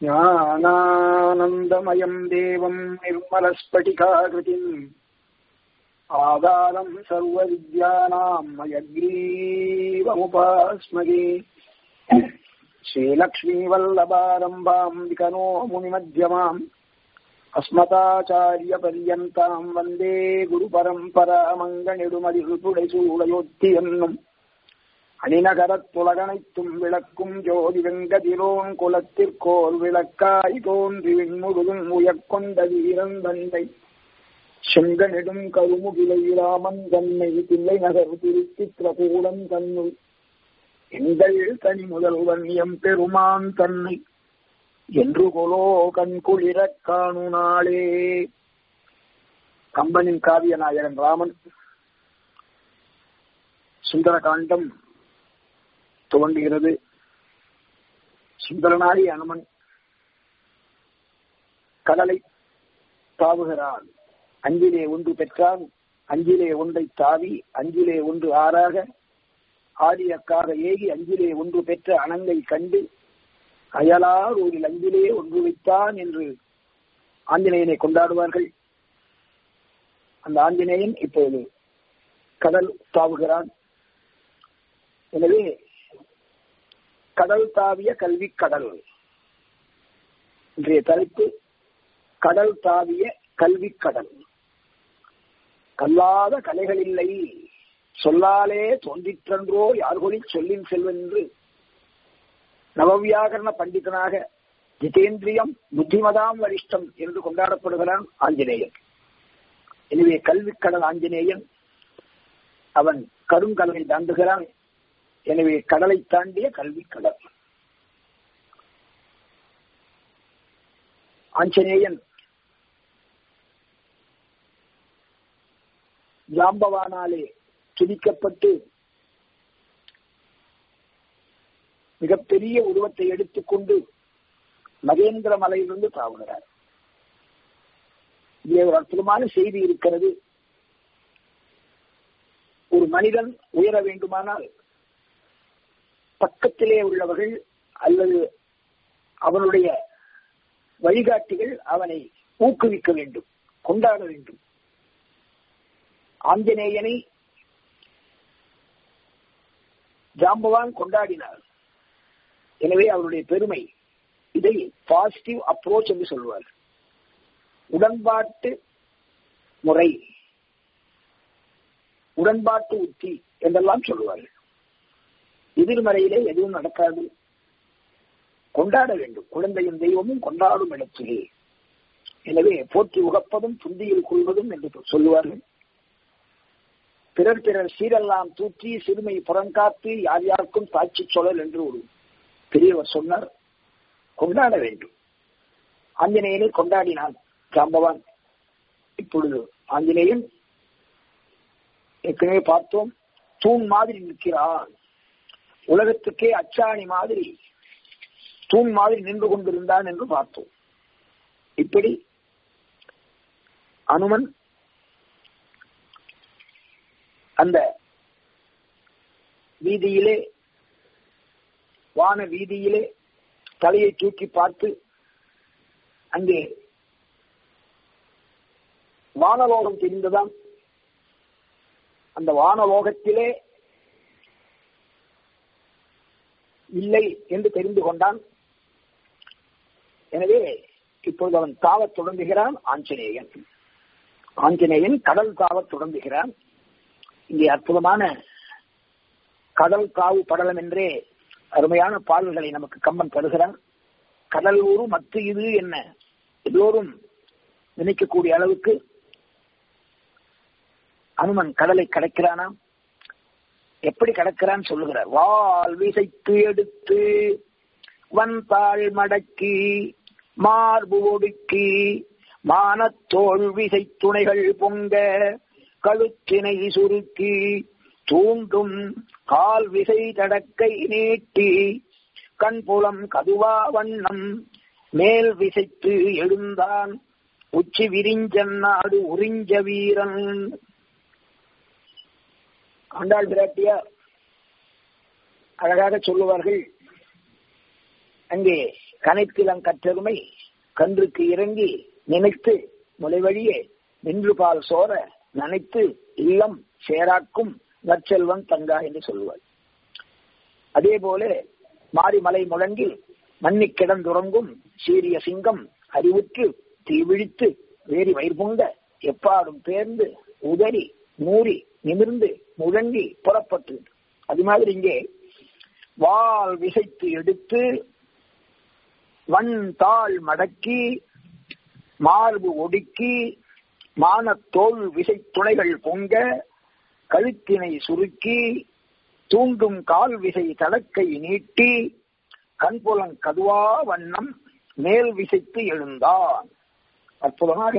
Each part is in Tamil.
ज्ञानानन्दमयम् देवम् निर्मलस्फटिकाकृतिम् आधारम् सर्वविद्यानाम् मयग्रीवमुपास्मगे श्रीलक्ष्मीवल्लभारम्भाम् विकनो मुनिमध्यमाम् अस्मताचार्यपर्यन्ताम् वन्दे குருபரம்பராமங்கனிடுமதில்புடைசூடையொத்தி அணிநகரத்துலகனைத்தும் விளக்கும் ஜோதி வெங்கதிரோன் குலத்திற்கோர் விளக்காய் தோன்றி விண்முழுதும் உயர்கொண்ட வீரன் தந்தை செங்கனிடும் கருமுகிலை ராமன் தன்னை தில்லை நகர் திருச்சித்திரகூடம் தன்னுள் எங்கள் தனி முதல்வன் எம் பெருமான் தன்னை என்று கொலோ கண்குளிரக் காணு நாளே கம்பனின் காவிய நாயகன் ராமன் சுந்தரகாண்டம் துவங்குகிறது சுந்தரனாரி அனுமன் கடலை தாவுகிறான் அஞ்சிலே ஒன்று பெற்றான் அஞ்சிலே ஒன்றை தாவி அஞ்சிலே ஒன்று ஆறாக ஆரியக்காக ஏகி அஞ்சிலே ஒன்று பெற்ற அணங்கை கண்டு அயலார் ஊரில் அஞ்சிலே ஒன்று வைத்தான் என்று ஆஞ்சநேயனை கொண்டாடுவார்கள் அந்த ஆஞ்சநேயன் இப்போது கடல் தாவுகிறான் எனவே கடல் தாவிய கல்வி கடல் இன்றைய தலைப்பு கடல் தாவிய கல்வி கடல் கல்லாத கலைகள் இல்லை சொல்லாலே தோன்றிற்றன்றோ யார்கொலில் சொல்லின் செல்வன் என்று நவவியாகரண பண்டிதனாக ஜிதேந்திரியம் புத்திமதாம் வரிஷ்டம் என்று கொண்டாடப்படுகிறான் ஆஞ்சநேயன் எனவே கல்விக்கடல் ஆஞ்சநேயன் அவன் கருங்கடலை தாண்டுகிறான் எனவே கடலை தாண்டிய கல்வி கடல் ஆஞ்சநேயன் ஜாம்பவானாலே துதிக்கப்பட்டு மிகப்பெரிய உருவத்தை எடுத்துக்கொண்டு மகேந்திர மலையிலிருந்து தாவுகிறார் இங்கே ஒரு அற்புதமான செய்தி இருக்கிறது ஒரு மனிதன் உயர வேண்டுமானால் பக்கத்திலே உள்ளவர்கள் அல்லது அவனுடைய வழிகாட்டிகள் அவனை ஊக்குவிக்க வேண்டும் கொண்டாட வேண்டும் ஆஞ்சநேயனை ஜாம்பவான் கொண்டாடினார் எனவே அவருடைய பெருமை இதை பாசிட்டிவ் அப்ரோச் என்று சொல்வார் உடன்பாட்டு முறை உடன்பாட்டு உத்தி என்றெல்லாம் சொல்லுவார்கள் எதிர்மறையிலே எதுவும் நடக்காது கொண்டாட வேண்டும் குழந்தையும் தெய்வமும் கொண்டாடும் இடத்திலே எனவே போற்றி உகப்பதும் புந்தியில் கொள்வதும் என்று சொல்லுவார்கள் பிறர் பிறர் சீரெல்லாம் தூற்றி சிறுமை புறங்காத்து யார் யாருக்கும் தாட்சி சொல்லல் என்று ஒரு பெரியவர் சொன்னார் கொண்டாட வேண்டும் ஆஞ்சநேயனை கொண்டாடினான் ஜாம்பவான் இப்பொழுது ஆஞ்சநேயன் ஏற்கனவே பார்த்தோம் தூண் மாதிரி நிற்கிறான் உலகத்துக்கே அச்சாணி மாதிரி தூண் மாதிரி நின்று கொண்டிருந்தான் என்று பார்த்தோம் இப்படி அனுமன் அந்த வீதியிலே வான வீதியிலே தலையை தூக்கி பார்த்து அங்கே வானலோகம் தெரிந்ததாம் அந்த வானலோகத்திலே இல்லை என்று தெரிந்து கொண்டான் எனவே இப்பொழுது அவன் தாவத் தொடங்குகிறான் ஆஞ்சநேயன் ஆஞ்சநேயன் கடல் தாவத் தொடங்குகிறான் இங்கே அற்புதமான கடல் காவு படலம் என்றே அருமையான பாடல்களை நமக்கு கம்பன் தருகிறான் கடல் ஊரு மத்து இது என்ன எல்லோரும் நினைக்கக்கூடிய அளவுக்கு அனுமன் கடலை கடக்கிறானாம் எப்படி கடக்கிறான் சொல்லுகிறார் வால் விசைத்து எடுத்து வந்தாள் மடக்கி மார்பு ஒடுக்கி மானத்தோல் விசை துணைகள் பொங்க கழுத்தினை சுருக்கி தூண்டும் கால் விசை தடக்கை நீட்டி கண்புலம் கதுவா வண்ணம் மேல் விசைத்து எழுந்தான் உச்சி விரிஞ்சன் நாடு உறிஞ்ச வீரன் ஆண்டாள் பிராட்டியார் அழகாக சொல்லுவார்கள் அங்கே கனைத்திலம் கற்றெருமை கன்றுக்கு இறங்கி நினைத்து முளைவழியே நின்று பால் சோர நனைத்து இல்லம் சேராக்கும் நற்செல்வன் தங்கா என்று சொல்லுவார் அதே போல மாரிமலை முழங்கி மன்னி கிடந்துறங்கும் சீரிய சிங்கம் அறிவுற்று தீவிழித்து வேரி வயிர்புங்க எப்பாடும் பேர்ந்து உதறி மூறி நிமிர்ந்து முழங்கி புறப்பட்டு அது மாதிரி இங்கே வால் விசைத்து எடுத்து வன் தாள் மடக்கி மார்பு ஒடுக்கி மானத்தோல் விசை துணைகள் பொங்க கழுத்தினை சுருக்கி தூண்டும் கால் விசை தடக்கை நீட்டி கண்புலன் கதுவா வண்ணம் மேல் விசைத்து எழுந்தான் அற்புதமாக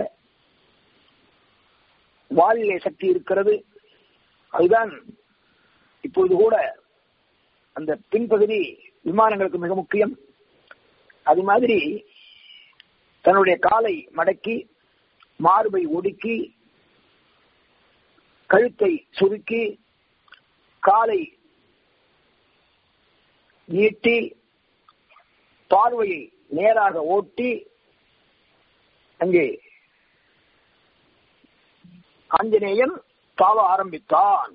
வாலிலே சக்தி இருக்கிறது அதுதான் இப்பொழுது கூட அந்த பின்பகுதி விமானங்களுக்கு மிக முக்கியம் அது மாதிரி தன்னுடைய காலை மடக்கி மார்பை ஒடுக்கி கழுத்தை சுருக்கி காலை நீட்டி பார்வையை நேராக ஓட்டி அங்கே ஆஞ்சநேயன் தாவ ஆரம்பித்தான்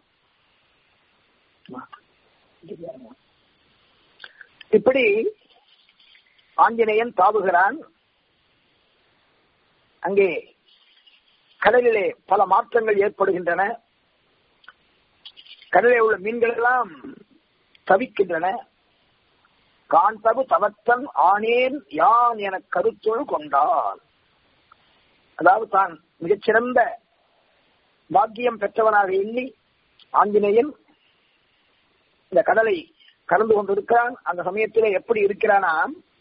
இப்படி ஆஞ்சநேயன் தாவுகிறான் அங்கே கடலிலே பல மாற்றங்கள் ஏற்படுகின்றன கடலிலே உள்ள மீன்கள் எல்லாம் தவிக்கின்றன காண்பகு தவத்தன் ஆனேன் யான் என கருத்தொழு கொண்டான் அதாவது தான் மிகச்சிறந்த பாக்கியம் பெற்றவனாக எண்ணி ஆஞ்சநேயன் இந்த கடலை கடந்து கொண்டிருக்கிறான் அந்த சமயத்திலே எப்படி இருக்கிறானா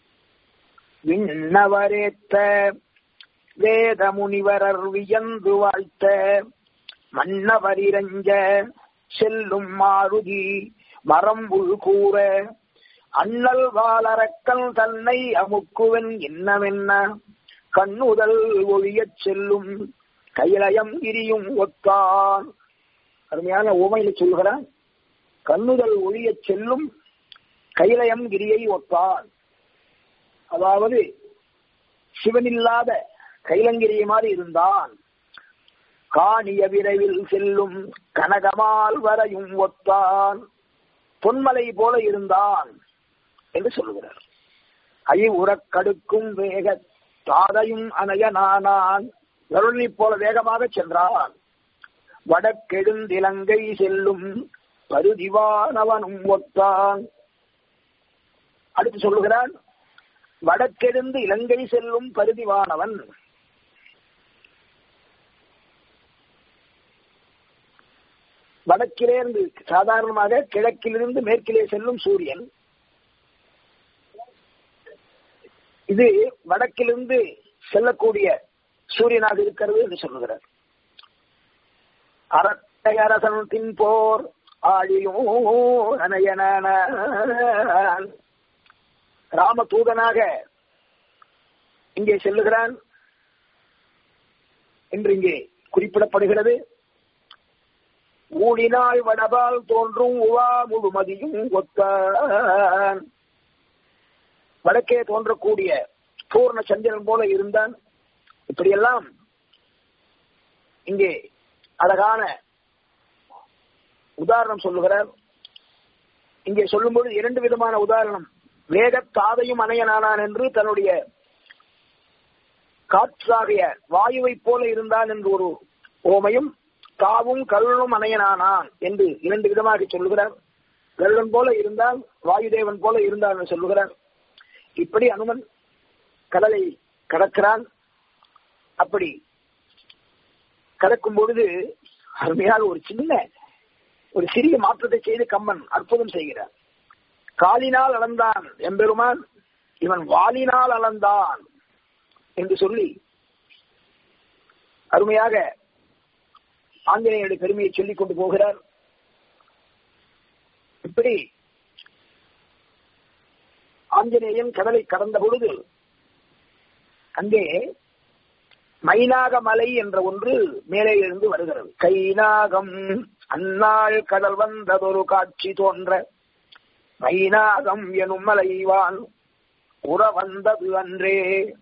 விண்ணவரேத்த வேத முனிவரர் வியந்து வாழ்த்த மன்னவரிரஞ்ச செல்லும் மாருதி மரம் உள் கூற அண்ணல் வாளரக்கல் தன்னை அமுக்குவன் என்னவென்ன கண்ணுதல் ஒழியச் செல்லும் கையிலயம் இரியும் ஒத்தான் அருமையான உமையில சொல்கிறான் கண்ணுதல் ஒழியச் செல்லும் கைலயம் கிரியை ஒத்தான் அதாவது சிவனில்லாத கைலங்கிரிய மாதிரி இருந்தான் காணிய விரைவில் செல்லும் கனகமால் வரையும் ஒத்தான் பொன்மலை போல இருந்தான் என்று சொல்லுகிறார் ஐ உறக் கடுக்கும் வேக தாதையும் அணைய நானான் கருணி போல வேகமாக சென்றான் வடக்கெடுந்திலங்கை செல்லும் பருதிவானவனும் ஒத்தான் அடுத்து சொல்லுகிறான் வடக்கெழுந்து இலங்கை செல்லும் பருதிவானவன் வடக்கிலே இருந்து சாதாரணமாக கிழக்கிலிருந்து மேற்கிலே செல்லும் சூரியன் இது வடக்கிலிருந்து செல்லக்கூடிய சூரியனாக இருக்கிறது என்று சொல்லுகிறார் அரட்டை அரசன் போர் ஆழியோ அனையன ராம தூதனாக இங்கே செல்லுகிறான் என்று இங்கே குறிப்பிடப்படுகிறது ஊழினால் வடபால் தோன்றும் உவா முழுமதியும் ஒத்தான் வடக்கே தோன்றக்கூடிய பூர்ண சந்திரன் போல இருந்தான் இப்படியெல்லாம் இங்கே அழகான உதாரணம் சொல்லுகிறார் இங்கே சொல்லும்போது இரண்டு விதமான உதாரணம் வேக தாதையும் அணையனானான் என்று தன்னுடைய காற்றாகிய வாயுவை போல இருந்தான் என்று ஒரு ஓமையும் தாவும் கருளும் அணையனானான் என்று இரண்டு விதமாக சொல்லுகிறார் கருடன் போல இருந்தால் வாயுதேவன் போல இருந்தான் என்று சொல்லுகிறார் இப்படி அனுமன் கடலை கடக்கிறான் அப்படி கடக்கும் பொழுது அருமையாக ஒரு சின்ன ஒரு சிறிய மாற்றத்தை செய்து கம்மன் அற்புதம் செய்கிறார் காலினால் அளந்தான் எம்பெருமான் இவன் வாலினால் அளந்தான் என்று சொல்லி அருமையாக ஆஞ்சநேயருடைய பெருமையை சொல்லிக் கொண்டு போகிறார் இப்படி ஆஞ்சநேயன் கடலை கடந்த பொழுது அங்கே மைனாக மலை என்ற ஒன்று மேலே இருந்து வருகிறது கைநாகம் அந்நாள் கடல் வந்ததொரு காட்சி தோன்ற மைனாகம் எனும் மலைவான் உற வந்தது அன்றே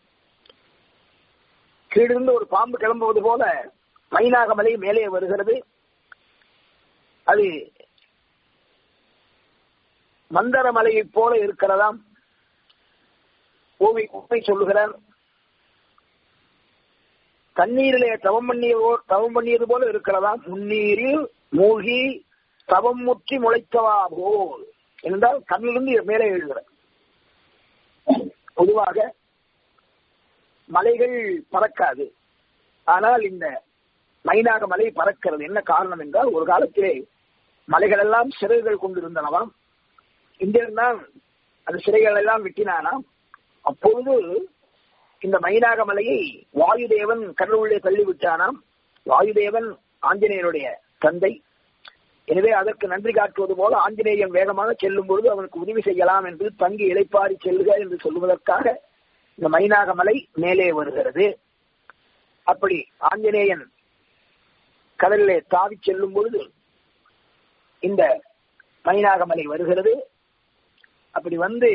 கீழிருந்து ஒரு பாம்பு கிளம்புவது போல மைனாகமலை மேலே வருகிறது அது மந்தரமலையைப் போல இருக்கிறதாம் ஓவி உண்மை சொல்லுகிறார் தண்ணீரிலே தவம் பண்ணியதோ தவம் பண்ணியது போல இருக்கிறதாம் முன்னீரில் மூழ்கி தவம் முற்றி முளைத்தவா போல் என்றால் கண்ணிலிருந்து மேலே எழுதுகிறார் பொதுவாக மலைகள் பறக்காது ஆனால் இந்த மைனாக மலை பறக்கிறது என்ன காரணம் என்றால் ஒரு காலத்திலே மலைகள் எல்லாம் சிறைகள் கொண்டிருந்தனவாம் இங்கிருந்தான் அந்த சிறைகள் எல்லாம் வெட்டினானாம் அப்பொழுது இந்த மைனாக மலையை வாயுதேவன் கடவுளே தள்ளிவிட்டானாம் வாயுதேவன் ஆஞ்சநேயருடைய தந்தை எனவே அதற்கு நன்றி காட்டுவது போல ஆஞ்சநேயன் வேகமாக செல்லும் பொழுது அவனுக்கு உதவி செய்யலாம் என்று தங்கி இளைப்பாரி செல்க என்று சொல்வதற்காக இந்த மைனாக மலை மேலே வருகிறது அப்படி ஆஞ்சநேயன் கடலிலே தாவி செல்லும் பொழுது இந்த மைனாக மலை வருகிறது அப்படி வந்து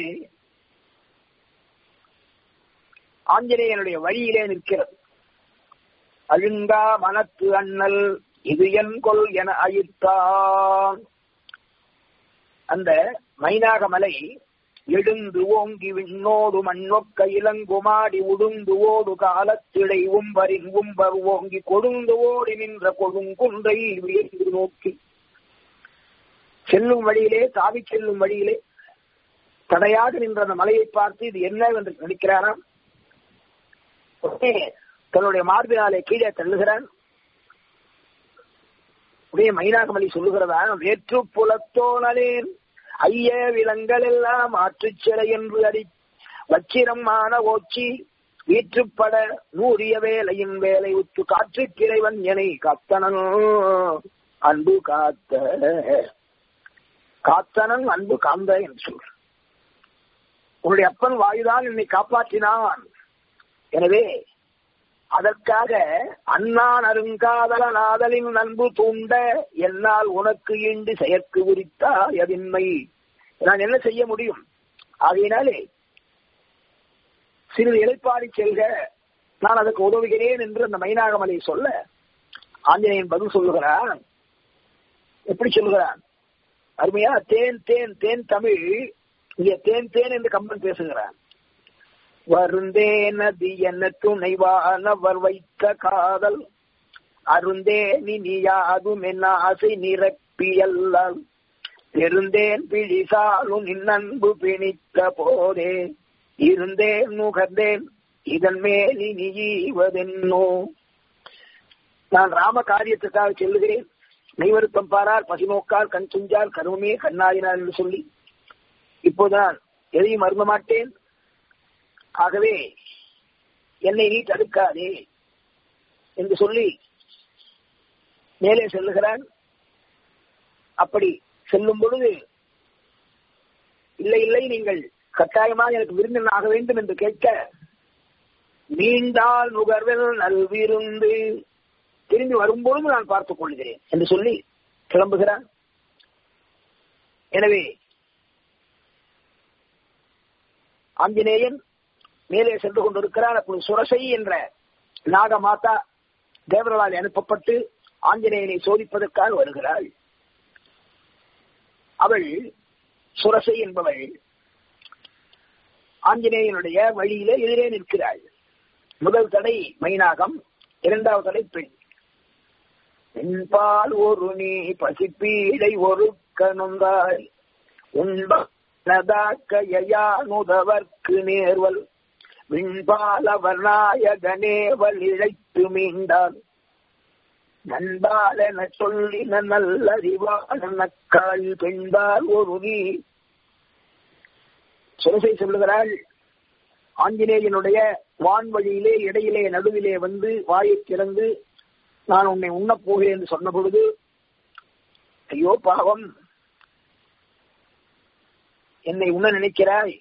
ஆஞ்சநேயனுடைய வழியிலே நிற்கிறது அழுங்கா மனத்து அண்ணல் இது என் கொள் என அயிர்த்தான் அந்த மைனாக மலை எழுந்து ஓங்கி விண்ணோடு மண்ணொக்க இளங்குமாடி உடுந்து ஓடு காலத்திடை உம்பரின் உம்பர் ஓங்கி கொடுந்து ஓடி நின்ற கொடுங்குன்றை வியந்து நோக்கி செல்லும் வழியிலே தாவி செல்லும் வழியிலே தடையாக நின்ற அந்த மலையை பார்த்து இது என்ன என்று நினைக்கிறாராம் உடனே தன்னுடைய மார்பினாலே கீழே தள்ளுகிறான் உடைய மைனாகமலி சொல்லுகிறதா வேற்று புலத்தோனலேன் ஐய விலங்கள் எல்லாம் ஆற்றுச் சிறை என்று அடி வச்சிரம் மான ஓச்சி வீற்றுப்பட நூறிய வேலையின் வேலை உத்து காற்று கிளைவன் எனை காத்தனன் அன்பு காத்த காத்தனன் அன்பு காந்த என்று சொல் உன்னுடைய அப்பன் வாயுதான் என்னை காப்பாற்றினான் எனவே அதற்காக அண்ணான் அருங்காதலனாதலின் அன்பு தூண்ட என்னால் உனக்கு ஈண்டு செயற்கு உரித்தா எதின்மை நான் என்ன செய்ய முடியும் ஆகையினாலே சிறிது இலைப்பாடி செல்க நான் அதற்கு உதவுகிறேன் என்று அந்த மைனாகமலை சொல்ல ஆஞ்சநேயன் பதில் சொல்லுகிறான் எப்படி சொல்லுகிறான் அருமையா தேன் தேன் தேன் தமிழ் இங்கே தேன் தேன் என்று கம்பன் பேசுகிறான் வருந்தே நதி என துணைவானவர் வைத்த காதல் அருந்தே நினியாதும் என் ஆசை நிரப்பியல்லால் பெருந்தேன் பிழிசாலும் நின் அன்பு பிணித்த போதே இருந்தேன் நுகர்ந்தேன் இதன் மேல் இனி ஈவதென்னோ நான் ராம காரியத்துக்காக செல்லுகிறேன் நெய்வருத்தம் பாரார் பசிநோக்கால் கண் துஞ்சால் கருமே கண்ணாயினார் என்று சொல்லி இப்போதான் எதையும் அருந்த மாட்டேன் ஆகவே என்னை நீ தடுக்காதே என்று சொல்லி மேலே செல்லுகிறான் அப்படி செல்லும் பொழுது இல்லை இல்லை நீங்கள் கட்டாயமாக எனக்கு விருந்தின் ஆக வேண்டும் என்று கேட்க நீண்டால் நுகர்வில் நல்விருந்து திரும்பி வரும்பொழுது நான் பார்த்துக் கொள்கிறேன் என்று சொல்லி கிளம்புகிறான் எனவே ஆஞ்சநேயன் மேலே சென்று கொண்டிருக்கிறார் அப்பொழுது சுரசை என்ற நாக மாதா தேவர்களால் அனுப்பப்பட்டு ஆஞ்சநேயனை சோதிப்பதற்காக வருகிறாள் அவள் சுரசை என்பவள் ஆஞ்சநேயனுடைய வழியிலே எதிரே நிற்கிறாள் முதல் தடை மைனாகம் இரண்டாவது தடை பெண் என்பால் ஒரு நீ பசிப்பீடை ஒரு கணுந்தாய் உண்பதாக்கையானுதவர்க்கு நேர்வல் விண்பாலவர் நாயகனேவல் இழைத்து மீண்டான் நண்பாலென சொல்லின நல்லறிவான நக்காள் பெண்பால் ஒரு நீ சுரசை சொல்லுகிறாள் ஆஞ்சநேயனுடைய வான்வழியிலே இடையிலே நடுவிலே வந்து வாயை திறந்து நான் உன்னை உண்ணப் போகிறேன் என்று சொன்ன பொழுது ஐயோ பாவம் என்னை உண்ண நினைக்கிறாய்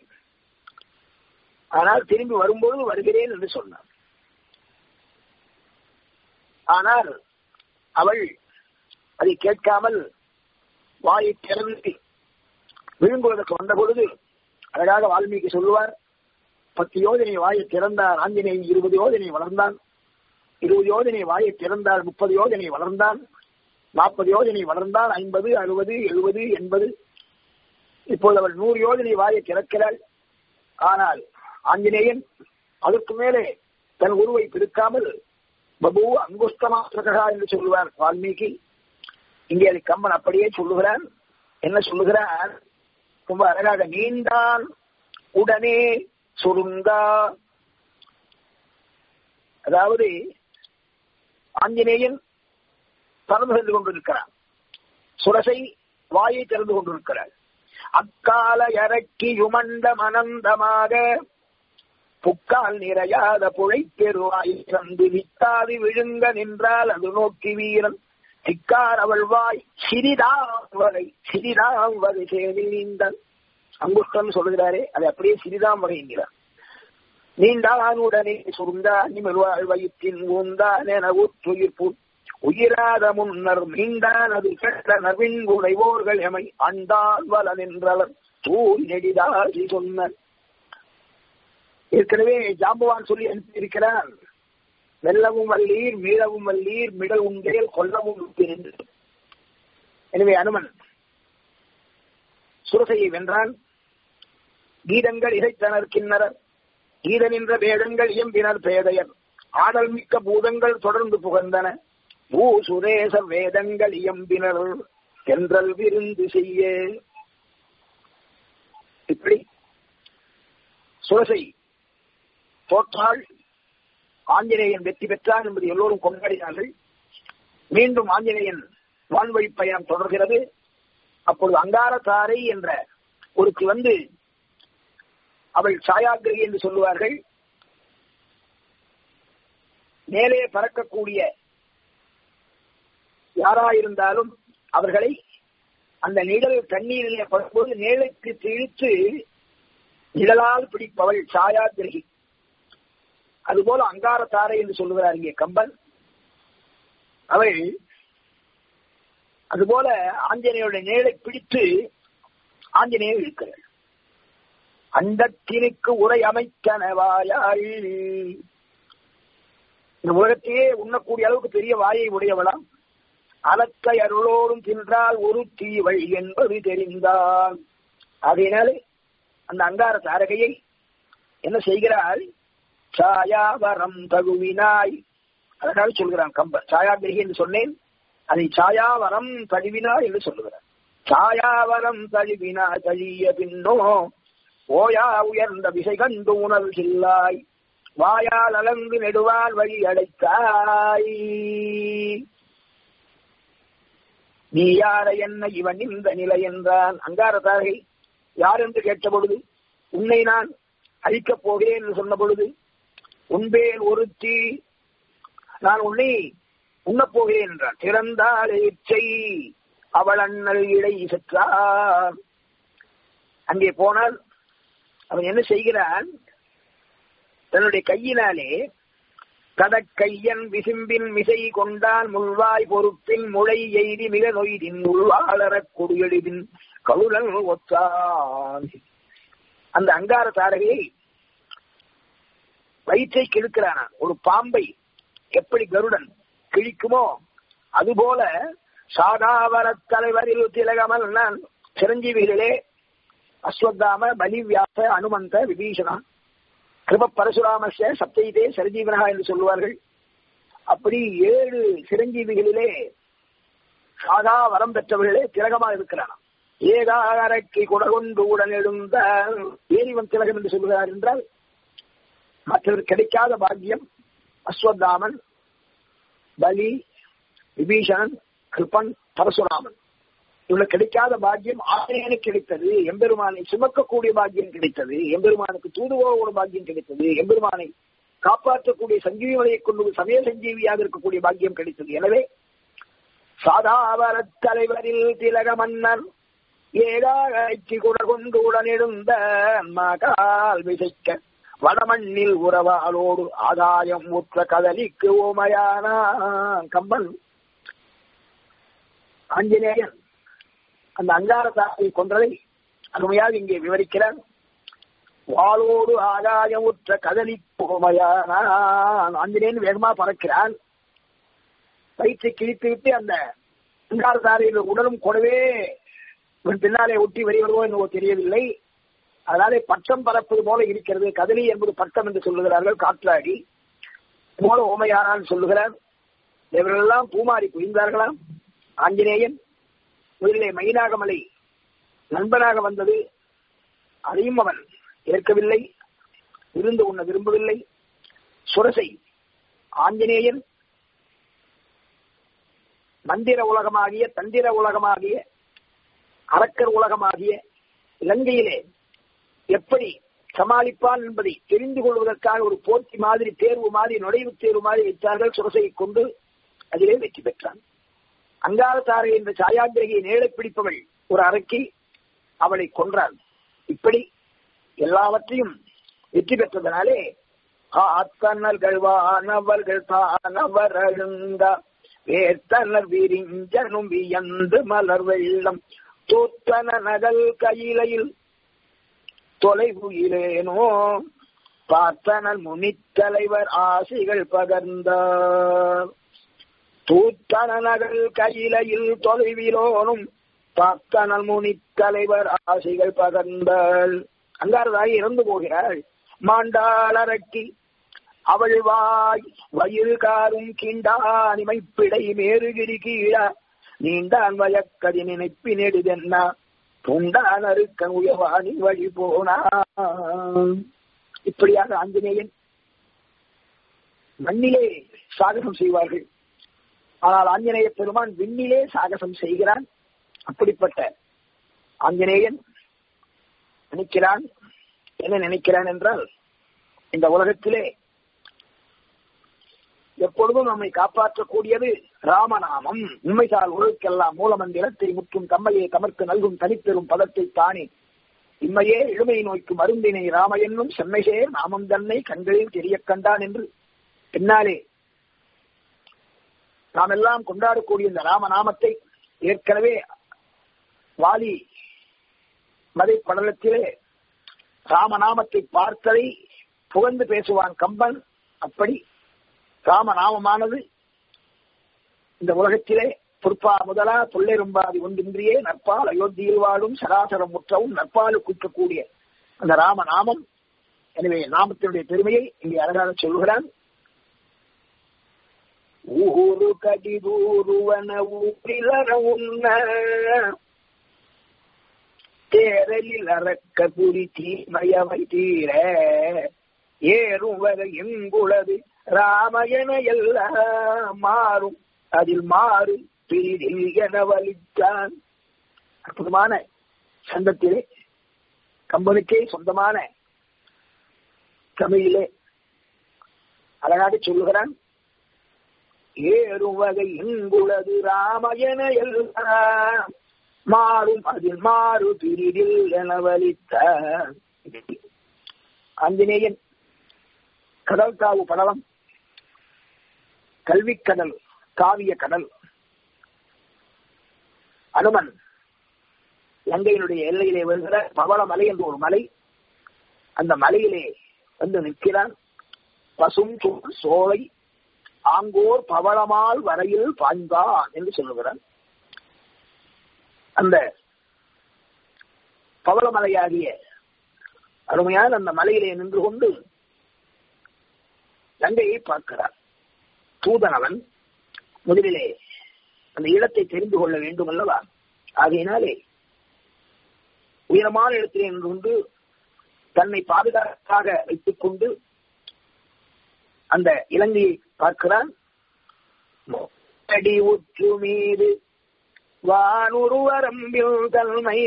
ஆனால் திரும்பி வரும்பொழுது வருகிறேன் என்று சொன்னான் ஆனால் அவள் அதை கேட்காமல் வாயை திறந்து விழுங்குவதற்கு வந்த பொழுது அழகாக வால்மீகி சொல்லுவார் பத்து யோஜனை வாயை திறந்தார் ஆஞ்சநேயன் இருபது யோஜனை வளர்ந்தான் இருபது யோஜனை வாயை திறந்தால் முப்பது யோஜனை வளர்ந்தான் நாற்பது யோஜனை வளர்ந்தால் ஐம்பது அறுபது எழுபது எண்பது இப்போது அவள் நூறு யோஜனை வாயை திறக்கிறாள் ஆனால் ஆஞ்சநேயன் அதற்கு மேலே தன் உருவை பிரிக்காமல் பபு அங்குஸ்தமாசகா என்று சொல்லுவார் வால்மீகி இங்கே அதை கம்பன் அப்படியே சொல்லுகிறான் என்ன சொல்லுகிறார் ரொம்ப அழகாக நீந்தான் உடனே சுருங்கா அதாவது ஆஞ்சநேயன் பறந்து சென்று கொண்டிருக்கிறார் சுரசை வாயை திறந்து கொண்டிருக்கிறார் அக்கால இறக்கி யுமண்ட மனந்தமாக புக்கால் நிறையாத புழை பெருவாய் தந்து வித்தாதி விழுங்க நின்றால் அது நோக்கி வீரன் திக்கார் அவள் வாய் சிறிதாம் வகை சிறிதாம் வகை சேரி நீந்தன் அங்குஷ்டன் சொல்லுகிறாரே அதை அப்படியே சிறிதாம் வகைங்கிறார் நீண்டான் உடனே சுருந்தா நிமிழ்வாழ் வயிற்றின் ஊந்தான் என ஊற்றுயிர்ப்பு உயிராத முன்னர் மீண்டான் அது கெட்ட நவின் உடைவோர்கள் எமை அண்டான் வல நின்றவர் தூள் நெடிதாசி சொன்ன ஏற்கனவே ஜாம்பவான் சொல்லி அனுப்பியிருக்கிறான் வெல்லவும் வல்லீர் மீளவும் வல்லீர் மிடல் உண்டேல் கொல்லவும் என்று எனவே அனுமன் சுரசையை வென்றான் கீதங்கள் இசைத்தனர் கிண்ணறர் கீதனின்ற வேடங்கள் இயம்பினர் பேதையர் ஆடல் மிக்க பூதங்கள் தொடர்ந்து புகழ்ந்தன பூ சுரேச வேதங்கள் இயம்பினர் தென்றல் விருந்து செய்ய இப்படி சுரசை தோற்றாள் ஆஞ்சநேயன் வெற்றி பெற்றார் என்பது எல்லோரும் கொண்டாடினார்கள் மீண்டும் ஆஞ்சநேயன் வான்வழி பயணம் தொடர்கிறது அப்பொழுது அங்காரதாரை என்ற ஒருக்கு வந்து அவள் சாயாகிரகி என்று சொல்லுவார்கள் மேலே பறக்கக்கூடிய யாராயிருந்தாலும் அவர்களை அந்த நிழல் தண்ணீரிலே படும்போது நிழலுக்கு இழுத்து நிழலால் பிடிப்பவள் சாயாகிரகி அதுபோல அங்கார தாரை என்று சொல்லுகிறார் இங்கே கம்பன் அவள் அதுபோல ஆஞ்சநேயருடைய நிழலை பிடித்து ஆஞ்சநேயர் இருக்கிறாள் அண்டத்தினுக்கு உரை அமைத்தனவாயாள் இந்த உலகத்தையே உண்ணக்கூடிய அளவுக்கு பெரிய வாயை உடையவளாம் அலக்கை அருளோடும் தின்றால் ஒரு தீவள் என்பது தெரிந்தால் அதனாலே அந்த அங்கார தாரகையை என்ன செய்கிறாள் சாயாவரம் தகுவினாய் அதனால சொல்கிறான் கம்பர் சாயாகிரகி என்று சொன்னேன் அதை சாயாவரம் தழுவினாய் என்று சொல்லுகிறார் சாயாவரம் தழுவினா தழிய பின்னோ ஓயா உயர்ந்த விசை கண்டு உணர்கில்லாய் வாயால் அலங்கு நெடுவால் வழி அடைத்தாய் நீ யார என்ன இவன் இந்த நிலை என்றான் அங்காரதாரை யார் என்று கேட்ட பொழுது உன்னை நான் அழிக்கப் போகிறேன் என்று சொன்ன பொழுது உன்பேல் ஒருத்தி நான் உன்னை உண்ணப் போகிறேன் என்றான் திறந்தாள் இச்சை அவள் அண்ணல் இடை செற்றார் அங்கே போனால் அவன் என்ன செய்கிறான் தன்னுடைய கையினாலே கடற்கையன் விசும்பின் மிசை கொண்டான் முள்வாய் பொறுப்பின் முளை எய்தி மிக நொய்தின் உள்வாளரக் கொடியெழுதின் கவுளன் ஒத்தான் அந்த அங்கார தாரகையை வயிற்றை கிழக்கிறானான் ஒரு பாம்பை எப்படி கருடன் கிழிக்குமோ அதுபோல சாதாவர தலைவரில் திலகமல் நான் சிரஞ்சீவிகளிலே அஸ்வத்தாம பலிவியாச அனுமந்த விபீஷணா கிருப பரசுராமஸ்ய சப்தைதே சரஜீவனகா என்று சொல்லுவார்கள் அப்படி ஏழு சிரஞ்சீவிகளிலே சாதா வரம் பெற்றவர்களே திலகமாக இருக்கிறானாம் ஏகாரக்கை குடகொண்டு உடன் எழுந்த ஏரிவன் திலகம் என்று சொல்லுகிறார் என்றால் மற்றவர் கிடைக்காத பாக்கியம் அஸ்வத்தாமன் பலி விபீஷணன் கிருப்பன் பரசுராமன் இவளுக்கு கிடைக்காத பாக்கியம் ஆசிரியனுக்கு கிடைத்தது எம்பெருமானை சுமக்கக்கூடிய பாக்கியம் கிடைத்தது எம்பெருமானுக்கு தூதுவோட பாக்கியம் கிடைத்தது எம்பெருமானை காப்பாற்றக்கூடிய சஞ்சீவிமலையை கொண்டு சமய சஞ்சீவியாக இருக்கக்கூடிய பாக்கியம் கிடைத்தது எனவே சாதாவர தலைவரில் திலக மன்னன் ஏகாட்சி கூட கொண்டு உடனிருந்த மகால் விசைக்க வடமண்ணில் உறவாளோடு ஆதாயம் ஊற்ற கதலிக்கு ஓமையான கம்பன் ஆஞ்சநேயன் அந்த அங்கார தாயை கொன்றதை அருமையாக இங்கே விவரிக்கிறார் வாளோடு ஆகாயம் உற்ற கதலி புகமையான ஆஞ்சநேயன் வேகமா பறக்கிறான் வயிற்றை கிழித்து விட்டு அந்த அங்காரதாரியில் உடலும் கூடவே இவன் பின்னாலே ஒட்டி வருகிறதோ என்னவோ தெரியவில்லை அதனாலே பட்டம் பறப்பது போல இருக்கிறது கதலி என்பது பட்டம் என்று சொல்லுகிறார்கள் காற்றாடி போல ஓமையானான் சொல்லுகிறார் இவர்களெல்லாம் பூமாரி புரிந்தார்களாம் ஆஞ்சநேயன் முதலிலே மயினாகமலை நண்பனாக வந்தது அதையும் அவன் ஏற்கவில்லை இருந்து உண்ண விரும்பவில்லை சுரசை ஆஞ்சநேயன் மந்திர உலகமாகிய தந்திர உலகமாகிய அரக்கர் உலகமாகிய இலங்கையிலே எப்படி சமாளிப்பான் என்பதை தெரிந்து கொள்வதற்காக ஒரு போட்டி மாதிரி தேர்வு மாதிரி நுழைவுத் தேர்வு மாதிரி வைத்தார்கள் சுரசையை கொண்டு அதிலே வெற்றி பெற்றான் அங்காரத்தாரை என்ற சாயாந்திரையை நேழ பிடிப்பவள் ஒரு அரக்கி அவளை கொன்றாள் இப்படி எல்லாவற்றையும் வெற்றி பெற்றதனாலே ஆத்தனர்கள் வானவர்கள் தானவர் அழுந்த வேர்த்தனர் விரிஞ்சனும் வியந்து மலர் வெள்ளம் தூத்தன நகல் கையிலையில் தொலைவுயிலேனோ பார்த்தனல் முனித்தலைவர் ஆசைகள் பகர்ந்தார் தூத்தன நகல் கையிலையில் தொலைவிலோனும் பார்த்தனல் முனித்தலைவர் ஆசைகள் பகர்ந்தாள் அங்காரதாய் இறந்து போகிறாள் மாண்டாள் அரக்கி அவள் வாய் வயிறு காரும் கிண்டானிமைப்பிடை மேறுகிரி கீழா நீண்டான் வயக்கதி நினைப்பி நெடுதென்னா துண்டான் அருக்கன் உயவானி வழி போனா இப்படியாக ஆஞ்சநேயன் மண்ணிலே சாகசம் செய்வார்கள் ஆனால் ஆஞ்சநேய பெருமான் விண்ணிலே சாகசம் செய்கிறான் அப்படிப்பட்ட ஆஞ்சநேயன் நினைக்கிறான் என்ன நினைக்கிறான் என்றால் இந்த உலகத்திலே எப்பொழுதும் நம்மை காப்பாற்றக்கூடியது ராமநாமம் உண்மைசால் உலகெல்லாம் மூலமந்திரத்தை முற்றும் தம்மையை தமர்க்கு நல்கும் தனிப்பெரும் பதத்தை தானே இம்மையே இழுமை நோய்க்கு மருந்தினை ராம என்னும் செம்மைசே நாமம் தன்னை கண்களில் தெரிய கண்டான் என்று பின்னாலே நாம் எல்லாம் கொண்டாடக்கூடிய இந்த ராமநாமத்தை ஏற்கனவே வாலி மதை படலத்திலே ராமநாமத்தை பார்த்ததை புகழ்ந்து பேசுவான் கம்பன் அப்படி ராமநாமமானது இந்த உலகத்திலே பொறுப்பா முதலா தொல்லைரும்பாதி ஒன்றின்றியே நற்பால் அயோத்தியில் வாழும் சராசரம் முற்றவும் நற்பாலு குற்றக்கூடிய அந்த ராமநாமம் எனவே நாமத்தினுடைய பெருமையை இங்கே அழகாக சொல்கிறான் ஊரு கடிதூருவன ஊரிலர உண்ண தேரலில் அறக்க குறி தீமயவை தீர ஏறும் வரை எங்குளது ராமயன எல்லாம் மாறும் அதில் மாறு பிரிதில் என வலித்தான் அற்புதமான சந்தத்திலே கம்பனுக்கே சொந்தமான தமிழிலே அழகாக சொல்லுகிறான் ஏறும் வகை எங்குளது ராமயன எல்லாம் மாறும் அதில் மாறு பிரிதில் என வலித்தான் ஆஞ்சநேயன் கடல் காவு படலம் கல்விக்கடல் காவிய கடல் அனுமன் இலங்கையினுடைய எல்லையிலே வருகிற பவள மலை என்ற ஒரு மலை அந்த மலையிலே வந்து நிற்கிறான் பசும் சோலை ஆங்கோர் பவளமால் வரையில் பாய்ந்தான் என்று சொல்லுகிறான் அந்த பவளமலையாகிய அருமையான அந்த மலையிலே நின்று கொண்டு லங்கையை பார்க்கிறார் தூதனவன் முதலிலே அந்த இடத்தை தெரிந்து கொள்ள வேண்டும் அல்லவா ஆகையினாலே உயரமான இடத்திலே நின்று கொண்டு தன்னை பாதுகாப்பாக வைத்துக் கொண்டு அந்த இலங்கையை பார்க்கிறான் அடி உற்று மீது வானுருவரம்பில் தன்மை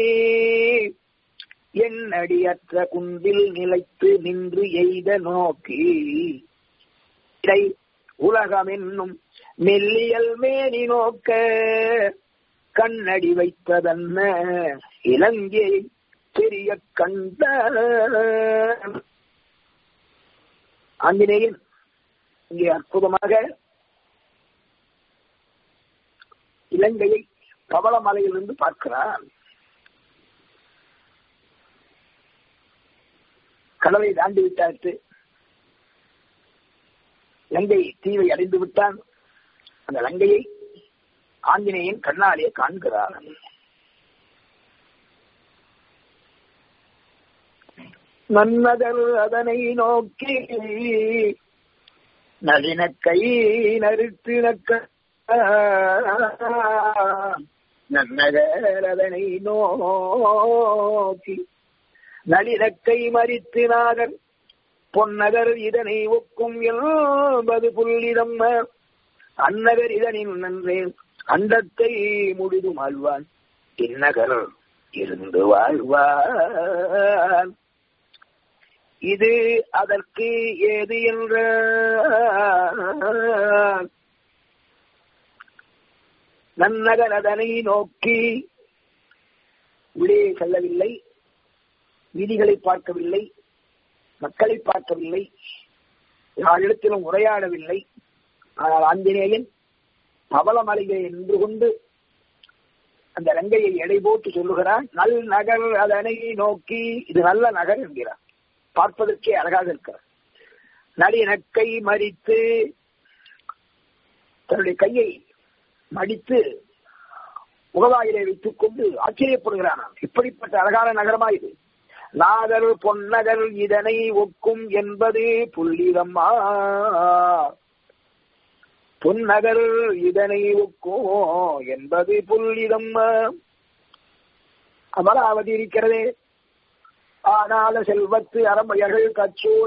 எண்ணடியற்ற குன்றில் நிலைத்து நின்று எய்த நோக்கி இடை உலகம் என்னும் மெல்லியல் மேனி நோக்க கண்ணடி வைத்ததன்ன இலங்கையை பெரிய கண்ட ஆஞ்சநேயன் இங்கே அற்புதமாக இலங்கையை பவளமலையிலிருந்து பார்க்கிறான் கடலை தாண்டி விட்டாச்சு லங்கை தீவை அடைந்து விட்டான் அந்த லங்கையை ஆஞ்சநேயன் கண்ணாலே காண்கிறான் நன்னதல் அதனை நோக்கி நளின கை நறுத்து நக்க நன்னகர் அதனை நோக்கி நளினக்கை மறித்து நாகர் பொன்னகர் இதனை ஒக்கும் என்பது புல்லிடம் அன்னகர் இதனின் நன்றே அண்டத்தை முழுதும் ஆழ்வான் இந்நகர் இருந்து வாழ்வான் இது அதற்கு ஏது என்ற நன்னகர் அதனை நோக்கி உள்ளே செல்லவில்லை வீதிகளை பார்க்கவில்லை மக்களை பார்க்கவில்லை யாரிடத்திலும் உரையாடவில்லை ஆனால் ஆஞ்சநேயன் பவளமலையை நின்று கொண்டு அந்த ரங்கையை எடை போட்டு சொல்லுகிறான் நல் நகர் அதனை நோக்கி இது நல்ல நகர் என்கிறார் பார்ப்பதற்கே அழகாக இருக்கிறார் நளினக்கை மறித்து தன்னுடைய கையை மடித்து முகவாயிலை வைத்துக் கொண்டு ஆச்சரியப்படுகிறான் இப்படிப்பட்ட அழகான நகரமா இது நாகர் பொன்னகர் இதனை ஒக்கும் என்பது புள்ளிதம்மா பொன்னகர் இதனை ஒக்கும் என்பது புள்ளிதம்மா அமராவதி இருக்கிறதே ஆனால செல்வத்து அறமையர்கள் கச்சூட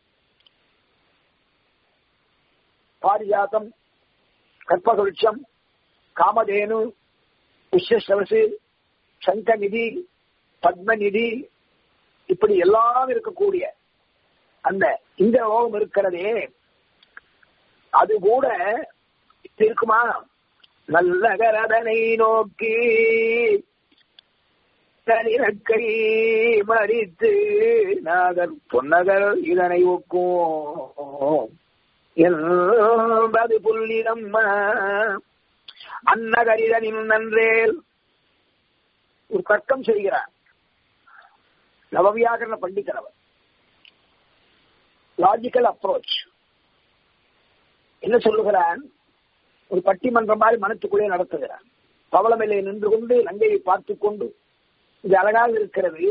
பாரிஜாத்தம் கற்பகுருட்சம் காமதேனு விஸ்வசவசு சங்கநிதி பத்மநிதி இப்படி எல்லாம் இருக்கக்கூடிய அந்த இந்த லோகம் இருக்கிறதே அது கூட இருக்குமா நல்லகரதனை நோக்கி தனிரக்கை மறித்து நாகர் பொன்னகர் இதனை ஒக்கும் என்பது புள்ளிடம் அன்னகரிதனின் நன்றேல் ஒரு தர்க்கம் செய்கிறார் நவவியாகரண பண்டிதர் அவர் லாஜிக்கல் அப்ரோச் என்ன சொல்லுகிறான் ஒரு பட்டிமன்றம் மாதிரி மனத்துக்குள்ளே நடத்துகிறான் பவளமேலே நின்று கொண்டு லங்கையை பார்த்து கொண்டு இது அழகாக இருக்கிறது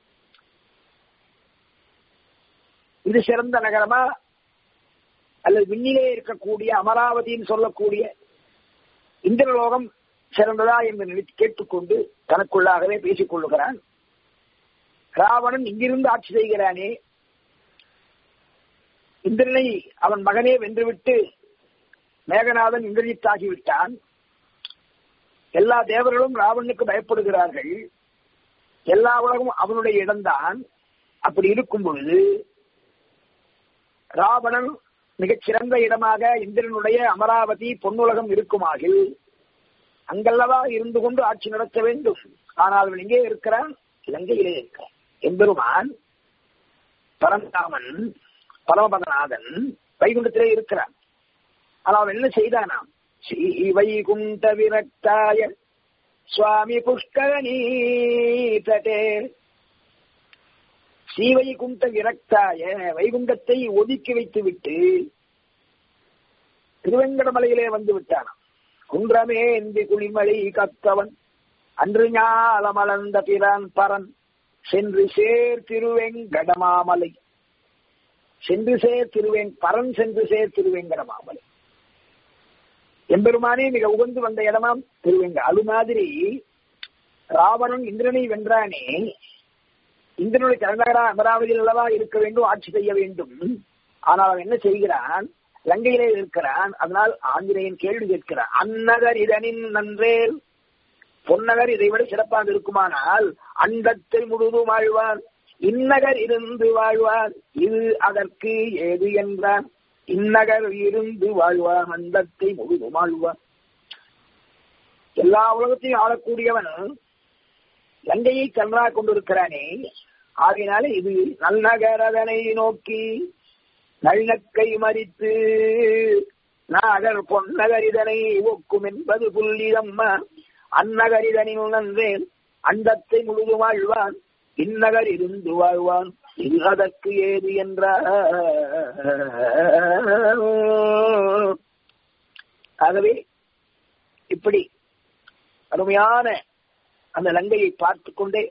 இது சிறந்த நகரமா அல்லது விண்ணிலே இருக்கக்கூடிய அமராவதின்னு சொல்லக்கூடிய இந்திரலோகம் சிறந்ததா என்று நினைத்து கேட்டுக்கொண்டு தனக்குள்ளாகவே பேசிக் கொள்ளுகிறான் ராவணன் இங்கிருந்து ஆட்சி செய்கிறானே இந்திரனை அவன் மகனே வென்றுவிட்டு மேகநாதன் இந்திரஜித் ஆகிவிட்டான் எல்லா தேவர்களும் ராவணனுக்கு பயப்படுகிறார்கள் எல்லா உலகம் அவனுடைய இடம்தான் அப்படி இருக்கும் பொழுது ராவணன் மிகச் சிறந்த இடமாக இந்திரனுடைய அமராவதி பொன்னுலகம் இருக்குமாகில் அங்கல்லவா இருந்து கொண்டு ஆட்சி நடத்த வேண்டும் ஆனால் அவன் எங்கே இருக்கிறான் இலங்கையிலே இருக்கிறான் எம்பெருமான் பரந்தாமன் பரமபதநாதன் வைகுண்டத்திலே இருக்கிறான் ஆனால் அவன் என்ன செய்தானாம் ஸ்ரீ வைகுண்ட விரக்தாய சுவாமி புஷ்கரணி தட்டே ஸ்ரீவைகுண்ட விரக்தாய வைகுண்டத்தை ஒதுக்கி வைத்து விட்டு திருவெங்கடமலையிலே வந்து விட்டானாம் குன்றமே எந்தி குளிமலை கத்தவன் அன்று ஞாலமலர்ந்த பிரான் பரன் சென்று சேர் திருவெங்கடமாமலை சென்று சேர் திருவேங் பரன் சென்று சேர் திருவேங்கடமாமலை எம்பெருமானே மிக உகந்து வந்த இடமாம் திருவேங்க அது மாதிரி ராவணன் இந்திரனை வென்றானே இந்திரனுடைய தலைநகரா அமராவதியில் அல்லவா இருக்க வேண்டும் ஆட்சி செய்ய வேண்டும் ஆனால் அவன் என்ன செய்கிறான் லங்கையிலே இருக்கிறான் அதனால் ஆஞ்சநேயன் கேள்வி கேட்கிறான் அந்நகர் இதனின் நன்றேல் பொன்னகர் இதை விட சிறப்பாக இருக்குமானால் அண்டத்தை முழுதும் வாழ்வான் இந்நகர் இருந்து வாழ்வான் இது அதற்கு ஏது என்றான் இந்நகர் இருந்து வாழ்வான் அண்டத்தை முழுதும் வாழ்வான் எல்லா உலகத்தையும் ஆளக்கூடியவன் லங்கையை கண்ணா கொண்டிருக்கிறானே ஆகையினால இது நல்நகரதனை நோக்கி நல்லக்கை மறித்து நாகர் பொன்னகர் இதனை ஒக்கும் என்பது புள்ளிதம்மா அந்நகரிதனில் நன்றேன் அண்டத்தை முழுதும் ஆழ்வான் இந்நகர் இருந்து வாழ்வான் இது அதற்கு ஏது என்றார் ஆகவே இப்படி அருமையான அந்த லங்கையை பார்த்து கொண்டே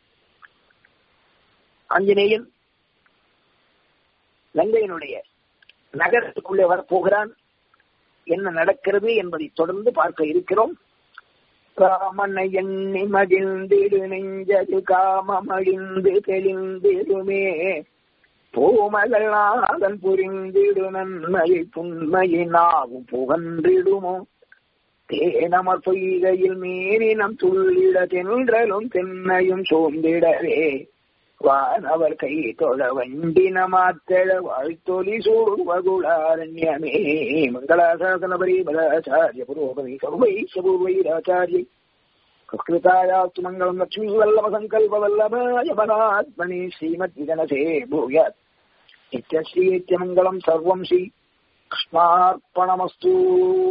ஆஞ்சநேயன் லங்கையினுடைய நகரத்துக்குள்ளே வரப்போகிறான் என்ன நடக்கிறது என்பதை தொடர்ந்து பார்க்க இருக்கிறோம் ராமனை எண்ணி மகிழ்ந்திடு நெஞ்சது காமமழிந்து தெளிந்திடுமே பூமகளாதன் புரிந்திடு நன்மையை புண்மையினாவும் புகன்றிடுமோ தேனமர் பொய்கையில் மீனினம் துள்ளிட தென்றலும் தென்னையும் சோர்ந்திடவே வானவர் கை தொழ வண்டின மாத்தழ வாழ்த்தொலி சூர்வகுளாரண்யமே மங்களாசாசன பரிமலாச்சாரிய புரோகமி சர்வைஷபூர்வைராச்சாரியை कृतायास्तु मङ्गलम् लक्ष्मी वल्लभ सङ्कल्प वल्लभाय परात्मनि श्रीमद्विजनसे भूयात् नित्यश्रीत्यमङ्गलम् सर्वम् श्री कृष्णार्पणमस्तु